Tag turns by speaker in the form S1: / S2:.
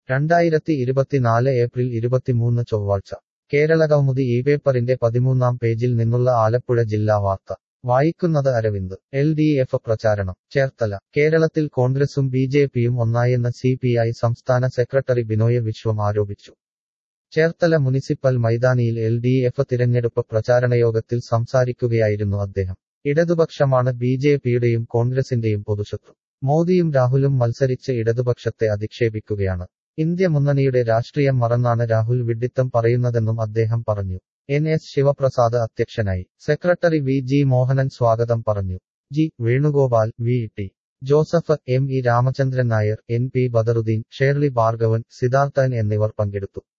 S1: രണ്ടായിരത്തി ഇരുപത്തിനാല് ഏപ്രിൽ ഇരുപത്തിമൂന്ന് ചൊവ്വാഴ്ച കേരള കൗമുദി ഈ പേപ്പറിന്റെ പതിമൂന്നാം പേജിൽ നിന്നുള്ള ആലപ്പുഴ ജില്ലാ വാർത്ത വായിക്കുന്നത് അരവിന്ദ് എൽ ഡി എഫ് പ്രചാരണം ചേർത്തല കേരളത്തിൽ കോൺഗ്രസും ബി ജെ പിയും ഒന്നായെന്ന് സി പി ഐ സംസ്ഥാന സെക്രട്ടറി ബിനോയ് വിശ്വം ആരോപിച്ചു ചേർത്തല മുനിസിപ്പൽ മൈതാനിയിൽ എൽ ഡി എഫ് തിരഞ്ഞെടുപ്പ് പ്രചാരണയോഗത്തിൽ സംസാരിക്കുകയായിരുന്നു അദ്ദേഹം ഇടതുപക്ഷമാണ് ബി ജെ പിയുടെയും കോൺഗ്രസിന്റെയും പൊതുശത്രു മോദിയും രാഹുലും മത്സരിച്ച് ഇടതുപക്ഷത്തെ അധിക്ഷേപിക്കുകയാണ് ഇന്ത്യ മുന്നണിയുടെ രാഷ്ട്രീയം മറന്നാണ് രാഹുൽ വിഡ്ഢിത്തം പറയുന്നതെന്നും അദ്ദേഹം പറഞ്ഞു എൻ എസ് ശിവപ്രസാദ് അധ്യക്ഷനായി സെക്രട്ടറി വി ജി മോഹനൻ സ്വാഗതം പറഞ്ഞു G Venugopal V T Joseph M E Ramachandran Nair N P Badaruddin Shirley Bhargavan Siddharthan എന്നിവർ പങ്കെടുത്തു